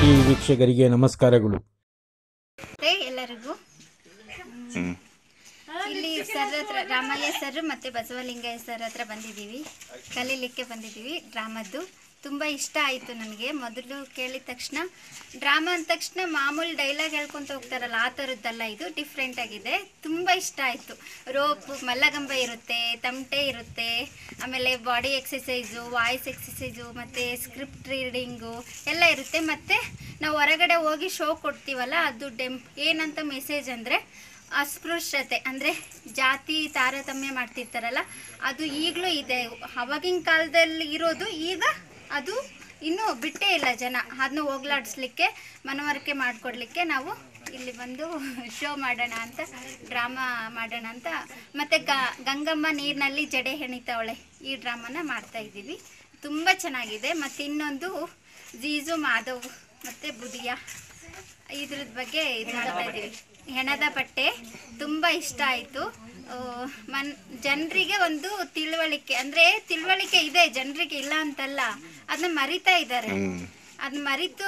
TV ವೀಕ್ಷಕರಿಗೆ ನಮಸ್ಕಾರಗಳು ನಮಸ್ತೆ ಎಲ್ಲರಿಗೂ ಹ್ಮ್. ಇಲ್ಲಿ ಸರ್ ಹತ್ರ ರಾಮಯ್ಯ ಸರ್ ಮತ್ತೆ ಬಸವಲಿಂಗಯ್ಯ ಸರ್ ಹತ್ರ ಬಂದಿದ್ದೀವಿ ಕಲೀಲಿಕ್ಕೆ ಬಂದಿದ್ದೀವಿ ಡ್ರಾಮದ್ದು ತುಂಬ ಇಷ್ಟ ಆಯಿತು ನನಗೆ ಮೊದಲು ಕೇಳಿದ ತಕ್ಷಣ ಡ್ರಾಮಾ ಅಂದ ತಕ್ಷಣ ಮಾಮೂಲಿ ಡೈಲಾಗ್ ಹೇಳ್ಕೊತ ಹೋಗ್ತಾರಲ್ಲ ಆ ಥರದ್ದಲ್ಲ ಇದು ಡಿಫ್ರೆಂಟ್ ಆಗಿದೆ ತುಂಬ ಇಷ್ಟ ಆಯಿತು ರೋಪ್ ಮಲ್ಲಗಂಬ ಇರುತ್ತೆ ತಮಟೆ ಇರುತ್ತೆ ಆಮೇಲೆ ಬಾಡಿ ಎಕ್ಸಸೈಸು ವಾಯ್ಸ್ ಎಕ್ಸಸೈಸು ಮತ್ತು ಸ್ಕ್ರಿಪ್ಟ್ ರೀಡಿಂಗು ಎಲ್ಲ ಇರುತ್ತೆ ಮತ್ತು ನಾವು ಹೊರಗಡೆ ಹೋಗಿ ಶೋ ಕೊಡ್ತೀವಲ್ಲ ಅದು ಡೆಮ್ ಏನಂತ ಮೆಸೇಜ್ ಅಂದರೆ ಅಸ್ಪೃಶ್ಯತೆ ಅಂದರೆ ಜಾತಿ ತಾರತಮ್ಯ ಮಾಡ್ತಿರ್ತಾರಲ್ಲ ಅದು ಈಗಲೂ ಇದೆ ಅವಾಗಿನ ಕಾಲದಲ್ಲಿ ಇರೋದು ಈಗ ಅದು ಇನ್ನೂ ಬಿಟ್ಟೇ ಇಲ್ಲ ಜನ ಅದನ್ನ ಹೋಗ್ಲಾಡಿಸ್ಲಿಕ್ಕೆ ಮನವರಿಕೆ ಮಾಡಿಕೊಡ್ಲಿಕ್ಕೆ ನಾವು ಇಲ್ಲಿ ಬಂದು ಶೋ ಮಾಡೋಣ ಅಂತ ಡ್ರಾಮಾ ಮಾಡೋಣ ಅಂತ ಮತ್ತು ಗಂಗಮ್ಮ ನೀರಿನಲ್ಲಿ ಜಡೆ ಹೆಣಿತಾವಳೆ ಈ ಡ್ರಾಮಾನ ಮಾಡ್ತಾ ಇದ್ದೀವಿ ತುಂಬ ಚೆನ್ನಾಗಿದೆ ಮತ್ತು ಇನ್ನೊಂದು ಜೀಜು ಮಾಧವ್ ಮತ್ತು ಬುದಿಯಾ ಇದ್ರದ್ ಬಗ್ಗೆ ಇದು ಮಾಡ್ತಾ ಇದ್ದೀವಿ ಹೆಣದ ಬಟ್ಟೆ ತುಂಬ ಇಷ್ಟ ಆಯಿತು ಮನ್ ಜನರಿಗೆ ಒಂದು ತಿಳುವಳಿಕೆ ಅಂದರೆ ತಿಳುವಳಿಕೆ ಇದೆ ಜನರಿಗೆ ಇಲ್ಲ ಅಂತಲ್ಲ ಅದನ್ನ ಮರಿತಾ ಇದ್ದಾರೆ ಅದನ್ನ ಮರಿತು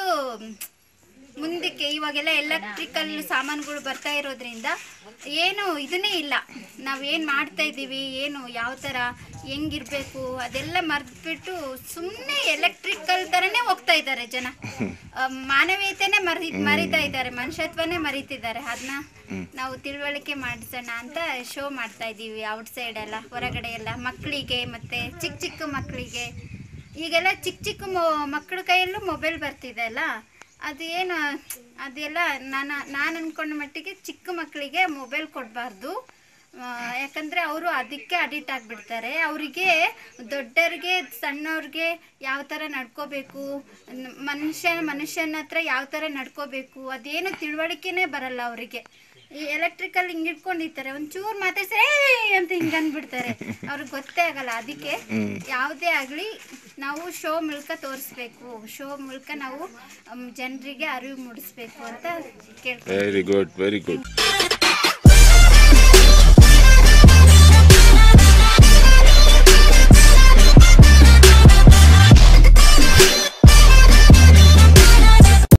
ಮುಂದಕ್ಕೆ ಇವಾಗೆಲ್ಲ ಎಲೆಕ್ಟ್ರಿಕಲ್ ಸಾಮಾನುಗಳು ಬರ್ತಾ ಇರೋದ್ರಿಂದ ಏನು ಇದನ್ನೇ ಇಲ್ಲ ನಾವೇನು ಮಾಡ್ತಾ ಇದ್ದೀವಿ ಏನು ಯಾವ ಥರ ಹೆಂಗಿರ್ಬೇಕು ಅದೆಲ್ಲ ಮರೆದ್ಬಿಟ್ಟು ಸುಮ್ಮನೆ ಎಲೆಕ್ಟ್ರಿಕಲ್ ಥರನೇ ಹೋಗ್ತಾ ಇದ್ದಾರೆ ಜನ ಆ, ಮಾನವೀಯತೆನೇ ಮರಿ ಮರಿತಾ ಇದ್ದಾರೆ ಮನುಷ್ಯತ್ವನೇ ಮರಿತಿದ್ದಾರೆ ಅದನ್ನ ನಾವು ತಿಳುವಳಿಕೆ ಮಾಡಿಸೋಣ ಅಂತ ಶೋ ಮಾಡ್ತಾ ಇದ್ದೀವಿ ಔಟ್ ಸೈಡ್ ಎಲ್ಲ ಹೊರಗಡೆ ಎಲ್ಲ ಮಕ್ಕಳಿಗೆ ಮತ್ತೆ ಚಿಕ್ಕ ಚಿಕ್ಕ ಮಕ್ಕಳಿಗೆ ಈಗೆಲ್ಲ ಚಿಕ್ಕ ಚಿಕ್ಕ ಮೊ ಮಕ್ಕಳ ಕೈಯಲ್ಲೂ ಮೊಬೈಲ್ ಬರ್ತಿದೆ ಅಲ್ಲ ಅದು ಏನು ಅದೆಲ್ಲ ನಾನು ನಾನು ಅಂದ್ಕೊಂಡ ಮಟ್ಟಿಗೆ ಚಿಕ್ಕ ಮಕ್ಕಳಿಗೆ ಮೊಬೈಲ್ ಕೊಡಬಾರ್ದು ಯಾಕಂದರೆ ಅವರು ಅದಕ್ಕೆ ಅಡಿಕ್ಟ್ ಆಗಿಬಿಡ್ತಾರೆ ಅವರಿಗೆ ದೊಡ್ಡವ್ರಿಗೆ ಸಣ್ಣವ್ರಿಗೆ ಯಾವ ಥರ ನಡ್ಕೋಬೇಕು ನ್- ಮನುಷ್ಯ ಮನುಷ್ಯನ ಹತ್ರ ಯಾವ ಥರ ನಡ್ಕೋಬೇಕು ಅದೇನು ತಿಳುವಳಿಕೆನೇ ಬರಲ್ಲ ಅವರಿಗೆ ಈ ಎಲೆಕ್ಟ್ರಿಕಲ್ ಹಿಂಗೆ ಇಟ್ಕೊಂಡಿರ್ತಾರೆ ಒಂಚೂರು ಮಾತಾಡ್ಸೇ ಅಂತ ಹಿಂಗೆ ಅಂದ್ಬಿಡ್ತಾರೆ ಅವ್ರಿಗೆ ಗೊತ್ತೇ ಆಗಲ್ಲ ಅದಕ್ಕೆ ಯಾವುದೇ ಆಗಲಿ ನಾವು ಶೋ ಮೂಲಕ ತೋರಿಸ್ಬೇಕು ಶೋ ಮೂಲಕ ನಾವು ಜನರಿಗೆ ಅರಿವು ಮೂಡಿಸ್ಬೇಕು ಅಂತ ಕೇಳ್ತೀವಿ ವೆರಿ ಗುಡ್ ವೆರಿ ಗುಡ್